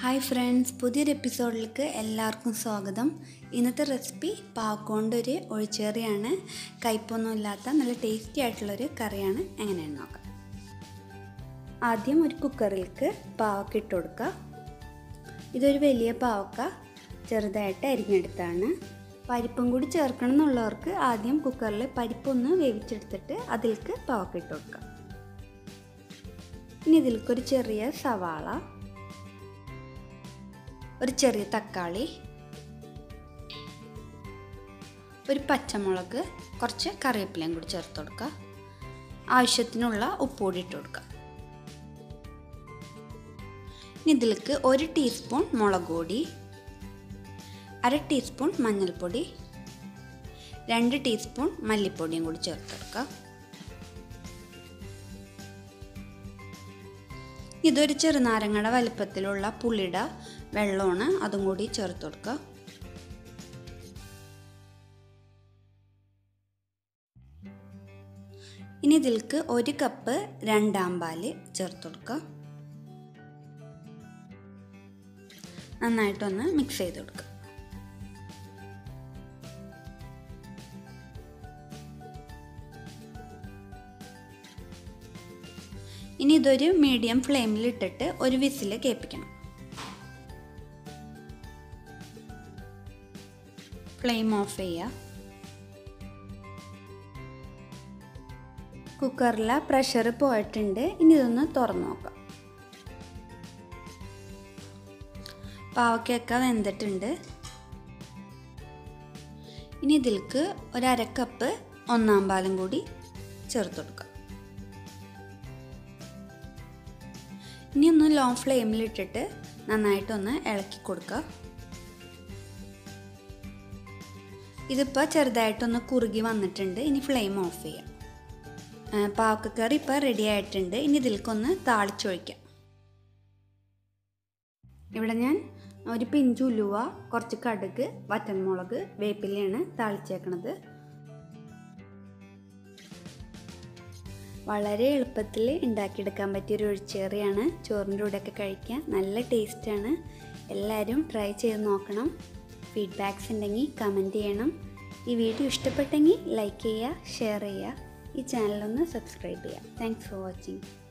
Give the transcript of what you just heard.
hi friends പുതിയൊരു എപ്പിസോഡിലേക്ക് എല്ലാവർക്കും സ്വാഗതം ഇന്നത്തെ റെസിപ്പി പാവക്കൊണ്ട് ഒരു ഒഴിച്ചേറിയാണ് കയ്പൊന്നും ഇല്ലാത്ത നല്ല ടേസ്റ്റി ആയിട്ടുള്ളൊരു കറിയാണ് എങ്ങനെയാണെന്ന് നോക്കാം ആദ്യം ഒരു കുക്കറിലേക്ക് പാവക്ക ഇട്ട് കൊടുക്കുക ഇതൊരു വലിയ പാവക്ക ചെറുതായിട്ട് അരിഞ്ഞെടുത്താണ് പരിപ്പും കൂടി ചേർക്കണം എന്നുള്ളവർക്ക് ആദ്യം കുക്കറിൽ പരിപ്പൊന്ന് വേവിച്ചെടുത്തിട്ട് അതിലേക്ക് പാവക്ക ഇട്ട് കൊടുക്കുക ഇനി ഇതിലേക്കൊരു ചെറിയ സവാള ഒരു ചെറിയ തക്കാളി ഒരു പച്ചമുളക് കുറച്ച് കറിവേപ്പിലയും കൂടി ചേർത്ത് കൊടുക്കുക ആവശ്യത്തിനുള്ള ഉപ്പ് കൂടി ഇട്ട് കൊടുക്കുക ഇനി ഇതിലേക്ക് ഒരു ടീസ്പൂൺ മുളക് പൊടി അര ടീസ്പൂൺ മഞ്ഞൾപ്പൊടി രണ്ട് ടീസ്പൂൺ മല്ലിപ്പൊടിയും കൂടി ചേർത്ത് കൊടുക്കുക ഇതൊരു ചെറുനാരങ്ങയുടെ വലിപ്പത്തിലുള്ള പുളിയുടെ വെള്ളമാണ് അതും കൂടി ചേർത്ത് കൊടുക്കുക ഇനി ഇതിലേക്ക് ഒരു കപ്പ് രണ്ടാം പാല് ചേർത്ത് കൊടുക്കുക നന്നായിട്ടൊന്ന് മിക്സ് ചെയ്ത് കൊടുക്കുക ഇനി ഇതൊരു മീഡിയം ഫ്ലെയിമിൽ ഇട്ടിട്ട് ഒരു വിസിൽ കേൾപ്പിക്കണം ഫ്ലെയിം ഓഫ് ചെയ്യുക കുക്കറിലെ പ്രഷർ പോയിട്ടുണ്ട് ഇനി ഇതൊന്ന് തുറന്നു നോക്കാം പാവയ്ക്കൊക്കെ വെന്തിട്ടുണ്ട് ഇനി ഇതിലേക്ക് ഒരു അരക്കപ്പ് ഒന്നാം പാലും കൂടി ചേർത്ത് കൊടുക്കാം ഇനി ഒന്ന് ലോ ഫ്ലെയിമിൽ ഇട്ടിട്ട് നന്നായിട്ടൊന്ന് ഇളക്കി കൊടുക്കുക ഇതിപ്പോൾ ചെറുതായിട്ടൊന്ന് കുറുകി വന്നിട്ടുണ്ട് ഇനി ഫ്ലെയിം ഓഫ് ചെയ്യാം പാവക്കക്കറി ഇപ്പോൾ റെഡി ആയിട്ടുണ്ട് ഇനി ഇതിലേക്കൊന്ന് താളിച്ചൊഴിക്കാം ഇവിടെ ഞാൻ ഒരു പിഞ്ച് ഉലുവ കുറച്ച് കടുക് വറ്റൻമുളക് വേപ്പിലയാണ് താളിച്ചേക്കണത് വളരെ എളുപ്പത്തിൽ ഉണ്ടാക്കിയെടുക്കാൻ പറ്റിയൊരു ഒഴിച്ചേറിയാണ് ചോറിൻ്റെ കൂടെയൊക്കെ കഴിക്കാൻ നല്ല ടേസ്റ്റാണ് എല്ലാവരും ട്രൈ ചെയ്ത് നോക്കണം ഫീഡ്ബാക്സ് ഉണ്ടെങ്കിൽ കമൻറ്റ് ചെയ്യണം ഈ വീഡിയോ ഇഷ്ടപ്പെട്ടെങ്കിൽ ലൈക്ക് ചെയ്യുക ഷെയർ ചെയ്യുക ഈ ചാനലൊന്ന് സബ്സ്ക്രൈബ് ചെയ്യുക താങ്ക്സ് ഫോർ വാച്ചിങ്